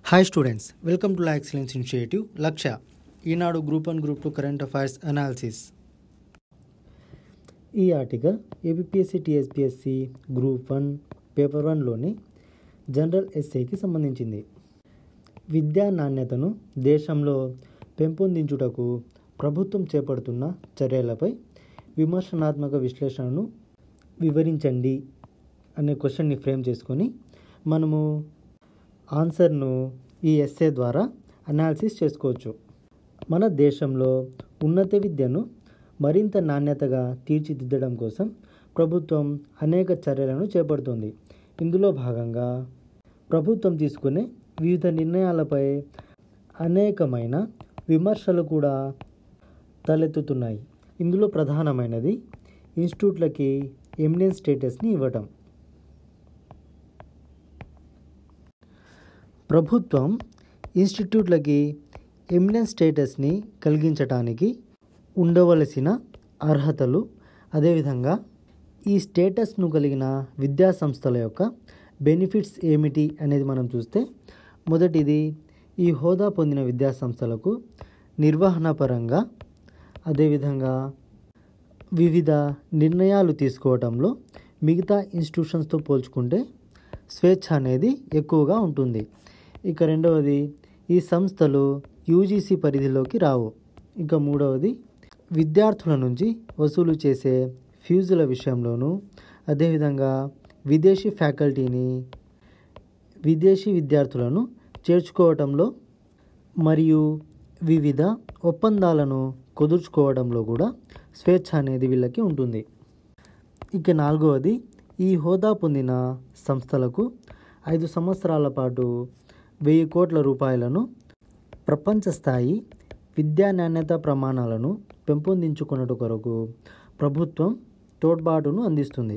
hi students welcome to la excellence initiative Lakshya Eenadu group one group two current affairs analysis ఈ article APPSC TSPSC group one paper వన్లోని general ఎస్ఏకి సంబంధించింది విద్యా నాణ్యతను దేశంలో పెంపొందించుటకు ప్రభుత్వం చేపడుతున్న చర్యలపై విమర్శనాత్మక విశ్లేషణను వివరించండి అనే క్వశ్చన్ని ఫ్రేమ్ చేసుకొని మనము ఆన్సర్ను ఈ ఎస్ఏ ద్వారా అనాలిసిస్ చేసుకోవచ్చు మన దేశంలో ఉన్నత విద్యను మరింత నాణ్యతగా తీర్చిదిద్దడం కోసం ప్రభుత్వం అనేక చర్యలను చేపడుతుంది ఇందులో భాగంగా ప్రభుత్వం తీసుకునే వివిధ నిర్ణయాలపై అనేకమైన విమర్శలు కూడా తలెత్తుతున్నాయి ఇందులో ప్రధానమైనది ఇన్స్టిట్యూట్లకి ఎమినెన్స్ స్టేటస్ని ఇవ్వటం ప్రభుత్వం ఇన్స్టిట్యూట్లకి ఎమినెన్స్ స్టేటస్ని కలిగించటానికి ఉండవలసిన అర్హతలు అదేవిధంగా ఈ స్టేటస్ను కలిగిన విద్యా సంస్థల యొక్క బెనిఫిట్స్ ఏమిటి అనేది మనం చూస్తే మొదటిది ఈ హోదా పొందిన విద్యా సంస్థలకు నిర్వహణ పరంగా అదేవిధంగా వివిధ నిర్ణయాలు తీసుకోవడంలో మిగతా ఇన్స్టిట్యూషన్స్తో పోల్చుకుంటే స్వేచ్ఛ అనేది ఎక్కువగా ఉంటుంది ఇక రెండవది ఈ సంస్థలు యూజీసీ పరిధిలోకి రావు ఇక మూడవది విద్యార్థుల నుంచి వసూలు చేసే ఫీజుల విషయంలోనూ అదేవిధంగా విదేశీ ఫ్యాకల్టీని విదేశీ విద్యార్థులను చేర్చుకోవటంలో మరియు వివిధ ఒప్పందాలను కుదుర్చుకోవడంలో కూడా స్వేచ్ఛ అనేది వీళ్ళకి ఉంటుంది ఇక నాలుగవది ఈ హోదా పొందిన సంస్థలకు ఐదు సంవత్సరాల పాటు వెయ్యి కోట్ల రూపాయలను ప్రపంచ స్థాయి విద్యా నాణ్యత ప్రమాణాలను పెంపొందించుకున్నట్టు కొరకు ప్రభుత్వం తోడ్పాటును అందిస్తుంది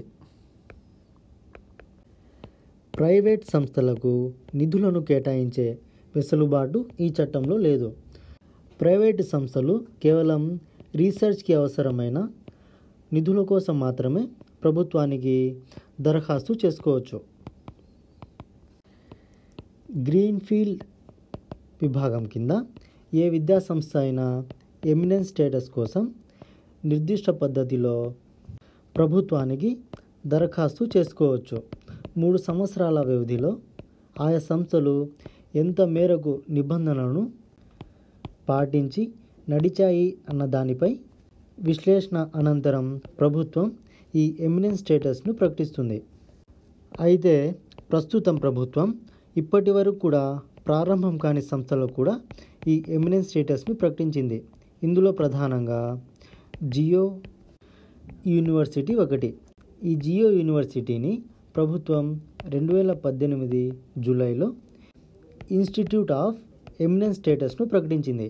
ప్రైవేట్ సంస్థలకు నిధులను కేటాయించే వెసులుబాటు ఈ చట్టంలో లేదు ప్రైవేటు సంస్థలు కేవలం రీసెర్చ్కి అవసరమైన నిధుల కోసం మాత్రమే ప్రభుత్వానికి దరఖాస్తు చేసుకోవచ్చు గ్రీన్ఫీల్డ్ విభాగం కింద ఏ విద్యా సంస్థ అయినా ఎమినెన్స్ స్టేటస్ కోసం నిర్దిష్ట పద్ధతిలో ప్రభుత్వానికి దరఖాస్తు చేసుకోవచ్చు మూడు సంవత్సరాల వ్యవధిలో ఆయా సంస్థలు ఎంత మేరకు నిబంధనలను పాటించి నడిచాయి అన్న దానిపై విశ్లేషణ అనంతరం ప్రభుత్వం ఈ ఎమినెన్స్ స్టేటస్ను ప్రకటిస్తుంది అయితే ప్రస్తుతం ప్రభుత్వం ఇప్పటి వరకు కూడా ప్రారంభం కాని సంస్థలకు కూడా ఈ ఎమినెన్స్ స్టేటస్ని ప్రకటించింది ఇందులో ప్రధానంగా జియో యూనివర్సిటీ ఒకటి ఈ జియో యూనివర్సిటీని ప్రభుత్వం రెండు వేల పద్దెనిమిది జూలైలో ఇన్స్టిట్యూట్ ఆఫ్ ఎమినెన్స్ స్టేటస్ను ప్రకటించింది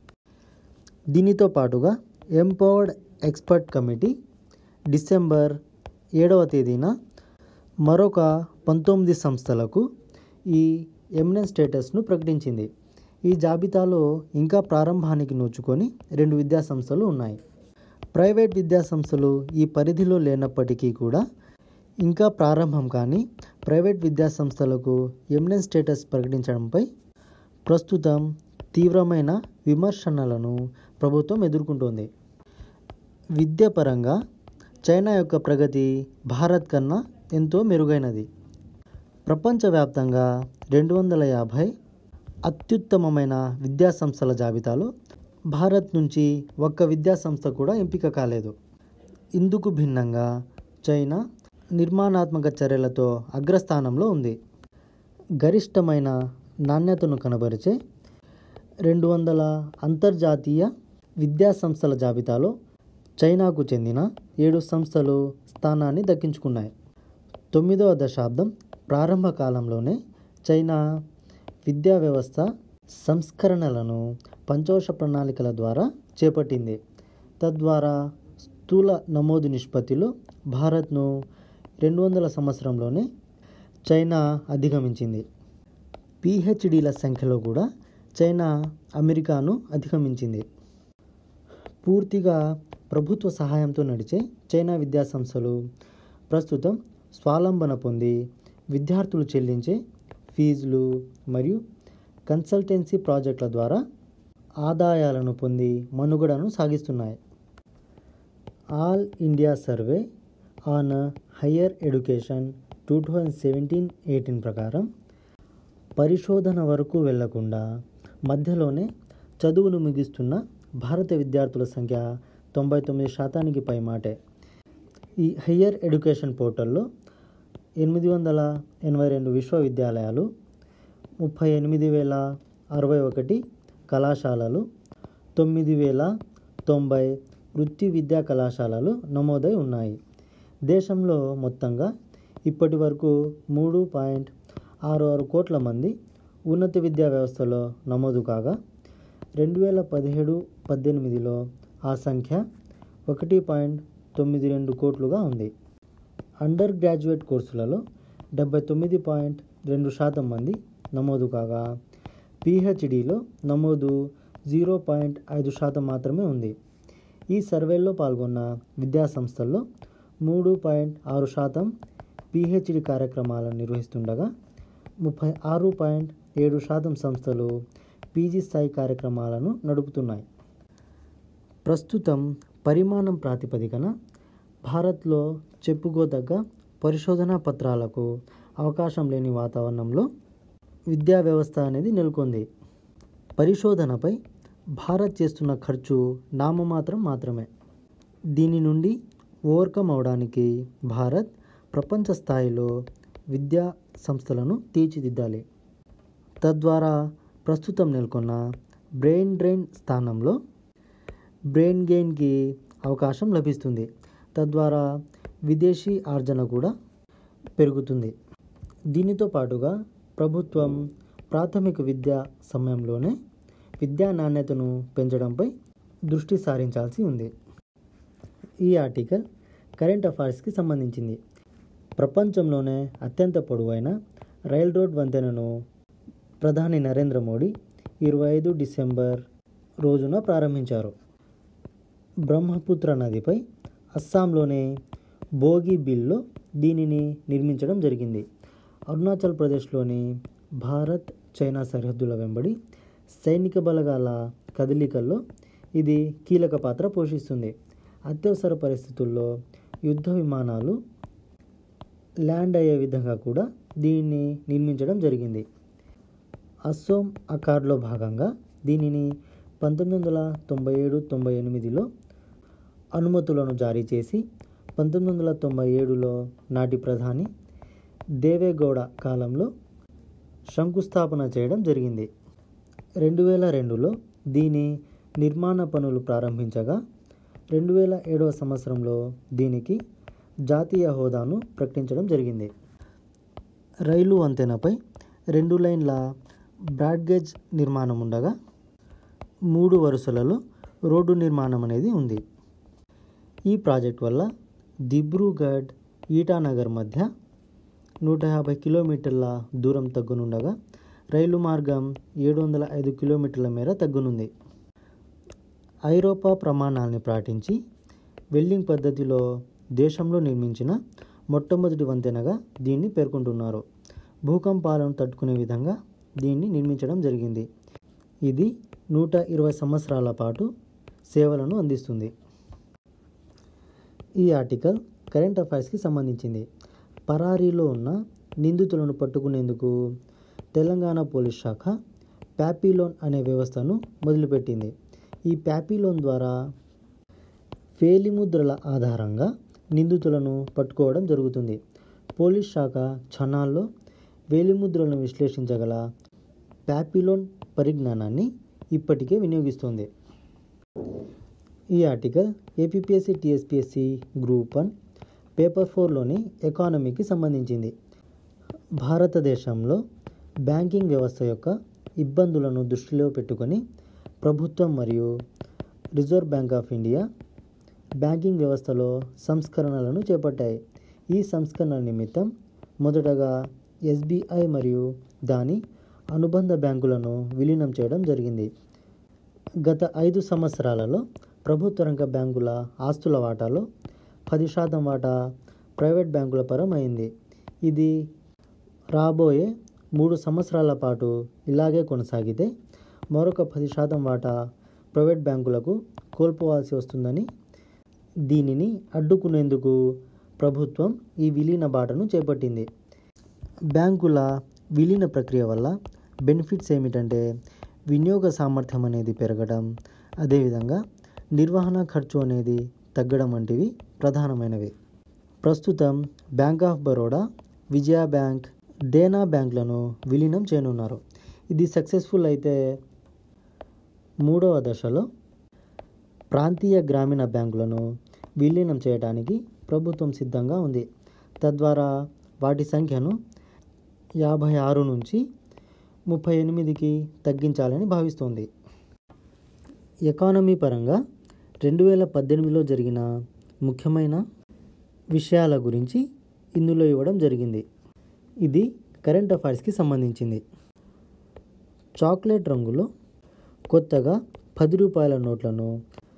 దీనితో పాటుగా ఎంపవర్డ్ ఎక్స్పర్ట్ కమిటీ డిసెంబర్ ఏడవ తేదీన మరొక పంతొమ్మిది సంస్థలకు ఈ ఎమినెన్స్ స్టేటస్ను ప్రకటించింది ఈ జాబితాలో ఇంకా ప్రారంభానికి నోచుకొని రెండు విద్యా సంస్థలు ఉన్నాయి ప్రైవేట్ విద్యా సంస్థలు ఈ పరిధిలో లేనప్పటికీ కూడా ఇంకా ప్రారంభం కానీ ప్రైవేట్ విద్యా సంస్థలకు ఎమినెన్స్ స్టేటస్ ప్రకటించడంపై ప్రస్తుతం తీవ్రమైన విమర్శనలను ప్రభుత్వం ఎదుర్కొంటోంది విద్య పరంగా చైనా యొక్క ప్రగతి భారత్ కన్నా ఎంతో మెరుగైనది ప్రపంచవ్యాప్తంగా రెండు వందల యాభై అత్యుత్తమమైన విద్యా సంస్థల జాబితాలో భారత్ నుంచి ఒక్క విద్యా సంస్థ కూడా ఎంపిక కాలేదు ఇందుకు భిన్నంగా చైనా నిర్మాణాత్మక చర్యలతో అగ్రస్థానంలో ఉంది గరిష్టమైన నాణ్యతను కనబరిచే రెండు వందల అంతర్జాతీయ విద్యా సంస్థల జాబితాలో చైనాకు చెందిన ఏడు సంస్థలు స్థానాన్ని దక్కించుకున్నాయి తొమ్మిదవ దశాబ్దం ప్రారంభ కాలంలోనే చైనా విద్యా వ్యవస్థ సంస్కరణలను పంచవర్ష ప్రణాళికల ద్వారా చేపట్టింది తద్వారా స్థూల నమోదు నిష్పత్తిలో భారత్ను రెండు వందల సంవత్సరంలోనే చైనా అధిగమించింది పిహెచ్డీల సంఖ్యలో కూడా చైనా అమెరికాను అధిగమించింది పూర్తిగా ప్రభుత్వ సహాయంతో నడిచే చైనా విద్యా సంస్థలు ప్రస్తుతం స్వాలంబన పొంది విద్యార్థులు చెల్లించే ఫీజులు మరియు కన్సల్టెన్సీ ప్రాజెక్టుల ద్వారా ఆదాయాలను పొంది మనుగడను సాగిస్తున్నాయి all India survey on higher education two thousand seventeen eighteen ప్రకారం పరిశోధన వరకు వెళ్లకుండా మధ్యలోనే చదువును ముగిస్తున్న భారత విద్యార్థుల సంఖ్య తొంభై తొమ్మిది శాతానికి పైమాటే ఈ హయ్యర్ ఎడ్యుకేషన్ పోర్టల్లో ఎనిమిది వందల ఎనభై రెండు విశ్వవిద్యాలయాలు ముప్పై ఎనిమిది వేల అరవై ఒకటి కళాశాలలు తొమ్మిది వేల తొంభై వృత్తి విద్యా కళాశాలలు నమోదై ఉన్నాయి దేశంలో మొత్తంగా ఇప్పటి వరకు మూడు పాయింట్ ఆరు ఆరు కోట్ల మంది ఉన్నత విద్యా వ్యవస్థలో నమోదు కాగా రెండు వేల పదిహేడు పద్దెనిమిదిలో ఆ సంఖ్య ఒకటి పాయింట్ తొమ్మిది రెండు కోట్లుగా ఉంది అండర్ గ్రాడ్యుయేట్ కోర్సులలో డెబ్బై తొమ్మిది పాయింట్ రెండు శాతం మంది నమోదు కాగా పిహెచ్డిలో నమోదు జీరో పాయింట్ ఐదు శాతం మాత్రమే ఉంది ఈ సర్వేలో పాల్గొన్న విద్యా సంస్థల్లో మూడు పాయింట్ ఆరు శాతం పిహెచ్డి కార్యక్రమాలను నిర్వహిస్తుండగా ముప్పై ఆరు పాయింట్ ఏడు శాతం సంస్థలు పీజీ స్థాయి కార్యక్రమాలను నడుపుతున్నాయి ప్రస్తుతం పరిమాణం ప్రాతిపదికన భారత్లో చెప్పుకోదగ్గ పరిశోధనా పత్రాలకు అవకాశం లేని వాతావరణంలో విద్యా వ్యవస్థ అనేది నెలకొంది పరిశోధనపై భారత్ చేస్తున్న ఖర్చు నామమాత్రం మాత్రమే దీని నుండి ఓవర్కమ్ అవడానికి భారత్ ప్రపంచ స్థాయిలో విద్యా సంస్థలను తీర్చిదిద్దాలి తద్వారా ప్రస్తుతం నెలకొన్న బ్రెయిన్ డ్రైన్ స్థానంలో బ్రెయిన్ గెయిన్కి అవకాశం లభిస్తుంది తద్వారా విదేశీ ఆర్జన కూడా పెరుగుతుంది దీనితో పాటుగా ప్రభుత్వం ప్రాథమిక విద్యా సమయంలోనే విద్యా నాణ్యతను పెంచడంపై దృష్టి సారించాల్సి ఉంది ఈ ఆర్టికల్ కరెంట్ అఫైర్స్కి సంబంధించింది ప్రపంచంలోనే అత్యంత పొడవైన రైల్ రోడ్ వంతెనను ప్రధాని నరేంద్ర మోడీ ఇరవై ఐదు డిసెంబర్ రోజున ప్రారంభించారు బ్రహ్మపుత్ర నదిపై అస్సాంలోని బోగిబిల్లో దీనిని నిర్మించడం జరిగింది అరుణాచల్ ప్రదేశ్లోని భారత్ చైనా సరిహద్దుల వెంబడి సైనిక బలగాల కదలికల్లో ఇది కీలక పాత్ర పోషిస్తుంది అత్యవసర పరిస్థితుల్లో యుద్ధ విమానాలు ల్యాండ్ అయ్యే విధంగా కూడా దీన్ని నిర్మించడం జరిగింది అస్సోం అకార్డ్లో భాగంగా దీనిని పంతొమ్మిది వందల తొంభై ఏడు తొంభై ఎనిమిదిలో అనుమతులను జారీ చేసి పంతొమ్మిది వందల తొంభై ఏడులో నాటి ప్రధాని దేవేగౌడ కాలంలో శంకుస్థాపన చేయడం జరిగింది రెండు వేల రెండులో దీని నిర్మాణ పనులు ప్రారంభించగా రెండు వేల ఏడవ సంవత్సరంలో దీనికి జాతీయ హోదాను ప్రకటించడం జరిగింది రైలు వంతెనపై రెండు లైన్ల బ్రాడ్గేజ్ నిర్మాణం ఉండగా మూడు వరుసలలో రోడ్డు నిర్మాణం అనేది ఉంది ఈ ప్రాజెక్ట్ వల్ల దిబ్రూగఢ్ ఈటానగర్ మధ్య నూట యాభై కిలోమీటర్ల దూరం తగ్గునుండగా రైలు మార్గం ఏడు వందల ఐదు కిలోమీటర్ల మేర తగ్గునుంది ఐరోపా ప్రమాణాలని పాటించి వెల్డింగ్ పద్ధతిలో దేశంలో నిర్మించిన మొట్టమొదటి వంతెనగా దీన్ని పేర్కొంటున్నారు భూకంపాలను తట్టుకునే విధంగా దీన్ని నిర్మించడం జరిగింది ఇది నూట ఇరవై సంవత్సరాల పాటు సేవలను అందిస్తుంది ఈ ఆర్టికల్ కరెంట్ అఫైర్స్కి సంబంధించింది పరారీలో ఉన్న నిందితులను పట్టుకునేందుకు తెలంగాణ పోలీస్ శాఖ ప్యాపీలోన్ అనే వ్యవస్థను మొదలుపెట్టింది ఈ ప్యాపీలోన్ ద్వారా వేలిముద్రల ఆధారంగా నిందితులను పట్టుకోవడం జరుగుతుంది పోలీస్ శాఖ క్షణాల్లో వేలిముద్రలను విశ్లేషించగల ప్యాపిలోన్ పరిజ్ఞానాన్ని ఇప్పటికే వినియోగిస్తుంది ఈ article APSC TSPSC group one paper ఫోర్లోని ఎకానమీకి సంబంధించింది భారతదేశంలో బ్యాంకింగ్ వ్యవస్థ యొక్క ఇబ్బందులను దృష్టిలో పెట్టుకొని ప్రభుత్వం మరియు reserve bank of India banking వ్యవస్థలో సంస్కరణలను చేపట్టాయి ఈ సంస్కరణ నిమిత్తం మొదటగా ఎస్బీఐ మరియు దాని అనుబంధ బ్యాంకులను విలీనం చేయడం జరిగింది గత ఐదు సంవత్సరాలలో ప్రభుత్వ రంగ బ్యాంకుల ఆస్తుల వాటాలో పది శాతం వాటా ప్రైవేట్ బ్యాంకుల పరం అయింది ఇది రాబోయే మూడు సంవత్సరాల పాటు ఇలాగే కొనసాగితే మరొక పది శాతం వాటా ప్రైవేట్ బ్యాంకులకు కోల్పోవాల్సి వస్తుందని దీనిని అడ్డుకునేందుకు ప్రభుత్వం ఈ విలీన బాటను చేపట్టింది బ్యాంకుల విలీన ప్రక్రియ వల్ల బెనిఫిట్స్ ఏమిటంటే వినియోగ సామర్థ్యం అనేది పెరగడం అదేవిధంగా నిర్వహణ ఖర్చు అనేది తగ్గడం వంటివి ప్రధానమైనవి ప్రస్తుతం bank of Baroda Vijaya bank Dena బ్యాంక్లను విలీనం చేయనున్నారు ఇది సక్సెస్ఫుల్ అయితే మూడవ దశలో ప్రాంతీయ గ్రామీణ బ్యాంకులను విలీనం చేయడానికి ప్రభుత్వం సిద్ధంగా ఉంది తద్వారా వాటి సంఖ్యను యాభై ఆరు నుంచి ముప్పై ఎనిమిదికి తగ్గించాలని భావిస్తోంది ఎకానమీ పరంగా రెండు వేల పద్దెనిమిదిలో జరిగిన ముఖ్యమైన విషయాల గురించి ఇందులో ఇవ్వడం జరిగింది ఇది కరెంట్ అఫైర్స్కి సంబంధించింది చాక్లెట్ రంగులో కొత్తగా పది రూపాయల నోట్లను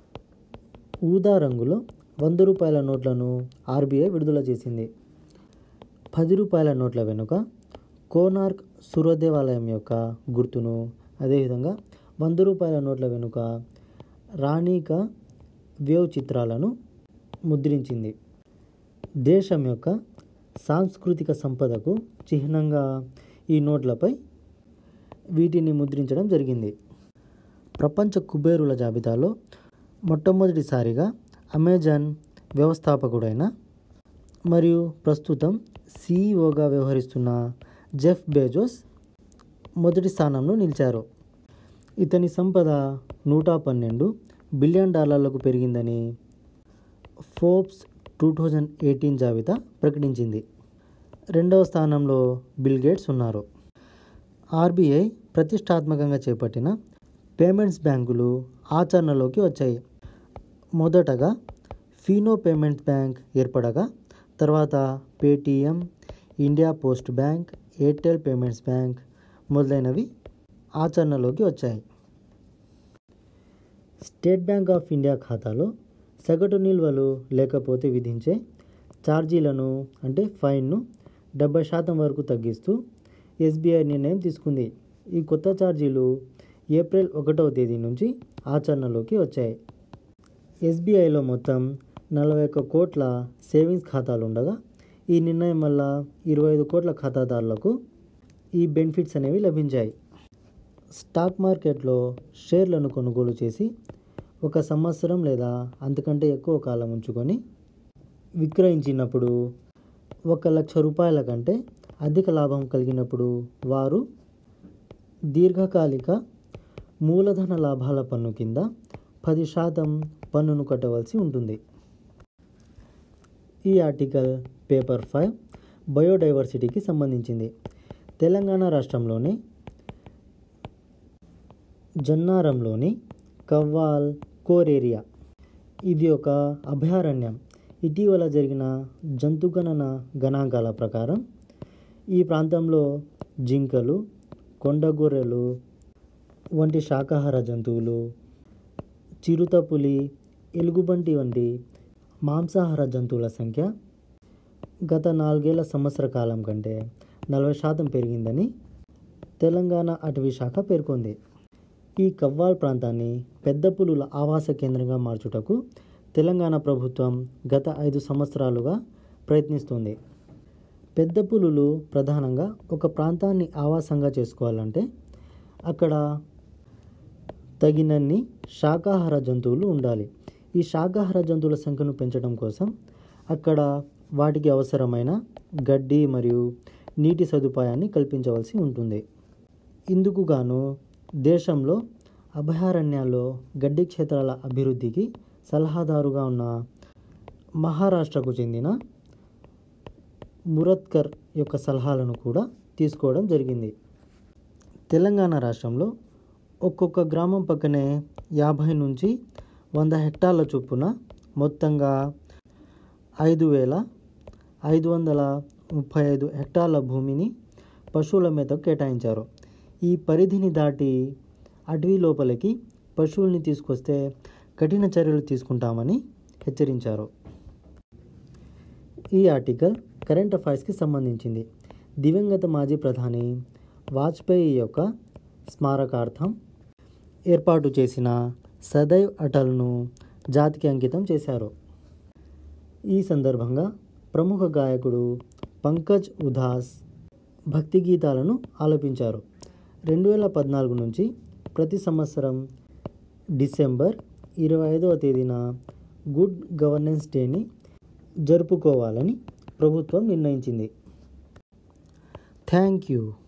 ఊదా రంగులో వంద రూపాయల నోట్లను ఆర్బీఐ విడుదల చేసింది పది రూపాయల నోట్ల వెనుక కోనార్క్ సూర్యదేవాలయం యొక్క గుర్తును అదేవిధంగా వంద రూపాయల నోట్ల వెనుక రాణిక వేవ్ చిత్రాలను ముద్రించింది దేశం యొక్క సాంస్కృతిక సంపదకు చిహ్నంగా ఈ నోట్లపై వీటిని ముద్రించడం జరిగింది ప్రపంచ కుబేరుల జాబితాలో మొట్టమొదటిసారిగా అమెజాన్ వ్యవస్థాపకుడైన మరియు ప్రస్తుతం సీఈఓగా వ్యవహరిస్తున్న జెఫ్ బేజోస్ మొదటి స్థానంలో నిలిచారు ఇతని సంపద నూట పన్నెండు బిలియన్ డాలర్లకు పెరిగిందని ఫోర్బ్స్ టూ థౌజండ్ ఎయిటీన్ జాబితా ప్రకటించింది రెండవ స్థానంలో బిల్ గేట్స్ ఉన్నారు ఆర్బీఐ ప్రతిష్టాత్మకంగా చేపట్టిన పేమెంట్స్ బ్యాంకులు ఆచరణలోకి వచ్చాయి మొదటగా ఫీనో పేమెంట్స్ బ్యాంక్ ఏర్పడగా తర్వాత Paytm India post bank Airtel payments bank మొదలైనవి ఆచరణలోకి వచ్చాయి స్టేట్ బ్యాంక్ ఆఫ్ ఇండియా ఖాతాలో సగటు నిల్వలు లేకపోతే విధించే ఛార్జీలను అంటే ఫైన్ను డెబ్బై శాతం వరకు తగ్గిస్తూ ఎస్బీఐ నిర్ణయం తీసుకుంది ఈ కొత్త ఛార్జీలు ఏప్రిల్ ఒకటవ తేదీ నుంచి ఆచరణలోకి వచ్చాయి ఎస్బీఐలో మొత్తం నలభై ఒక్క కోట్ల సేవింగ్స్ ఖాతాలు ఉండగా ఈ నిర్ణయం వల్ల ఇరవై ఐదు కోట్ల ఖాతాదారులకు ఈ బెనిఫిట్స్ అనేవి లభించాయి స్టాక్ మార్కెట్లో షేర్లను కొనుగోలు చేసి ఒక సంవత్సరం లేదా అంతకంటే ఎక్కువ కాలం ఉంచుకొని విక్రయించినప్పుడు ఒక లక్ష రూపాయల కంటే అధిక లాభం కలిగినప్పుడు వారు దీర్ఘకాలిక మూలధన లాభాల పన్ను కింద పది శాతం పన్నును కట్టవలసి ఉంటుంది ఈ ఆర్టికల్ పేపర్ ఫైవ్ బయోడైవర్సిటీకి సంబంధించింది తెలంగాణ రాష్ట్రంలోని జన్నారంలోని కవ్వాల్ కోర్ ఏరియా ఇది ఒక అభయారణ్యం ఇటీవల జరిగిన జంతుగణన గణాంకాల ప్రకారం ఈ ప్రాంతంలో జింకలు కొండగొర్రెలు వంటి శాకాహార జంతువులు చిరుతపులి ఎలుగుబంటి వంటి మాంసాహార జంతువుల సంఖ్య గత నాలుగేళ్ల సంవత్సర కాలం కంటే నలభై శాతం పెరిగిందని తెలంగాణ అటవీ శాఖ పేర్కొంది ఈ కవ్వాల్ ప్రాంతాన్ని పెద్ద పులుల ఆవాస కేంద్రంగా మార్చుటకు తెలంగాణ ప్రభుత్వం గత ఐదు సంవత్సరాలుగా ప్రయత్నిస్తుంది పెద్ద పులులు ప్రధానంగా ఒక ప్రాంతాన్ని ఆవాసంగా చేసుకోవాలంటే అక్కడ తగినన్ని శాకాహార జంతువులు ఉండాలి ఈ శాకాహార జంతువుల సంఖ్యను పెంచడం కోసం అక్కడ వాటికి అవసరమైన గడ్డి మరియు నీటి సదుపాయాన్ని కల్పించవలసి ఉంటుంది ఇందుకు గాను దేశంలో అభయారణ్యాల్లో గడ్డి క్షేత్రాల అభివృద్ధికి సలహాదారుగా ఉన్న మహారాష్ట్రకు చెందిన మురత్కర్ యొక్క సలహాలను కూడా తీసుకోవడం జరిగింది తెలంగాణ రాష్ట్రంలో ఒక్కొక్క గ్రామం పక్కనే యాభై నుంచి వంద హెక్టార్ల చొప్పున మొత్తంగా ఐదు వేల ఐదు వందల ముప్పై ఐదు హెక్టార్ల భూమిని పశువుల మేతకు కేటాయించారు ఈ పరిధిని దాటి అటవీ లోపలికి పశువుల్ని తీసుకొస్తే కఠిన చర్యలు తీసుకుంటామని హెచ్చరించారు ఈ ఆర్టికల్ కరెంట్ అఫైర్స్కి సంబంధించింది దివంగత మాజీ ప్రధాని వాజ్పేయి యొక్క స్మారకార్థం ఏర్పాటు చేసిన సదైవ్ అటల్ను జాతికి అంకితం చేశారు ఈ సందర్భంగా ప్రముఖ గాయకుడు పంకజ్ ఉదాస్ భక్తి గీతాలను ఆలపించారు రెండు వేల పద్నాలుగు నుంచి ప్రతి సంవత్సరం డిసెంబర్ ఇరవై ఐదవ తేదీన గుడ్ గవర్నెన్స్ డేని జరుపుకోవాలని ప్రభుత్వం నిర్ణయించింది థ్యాంక్ యూ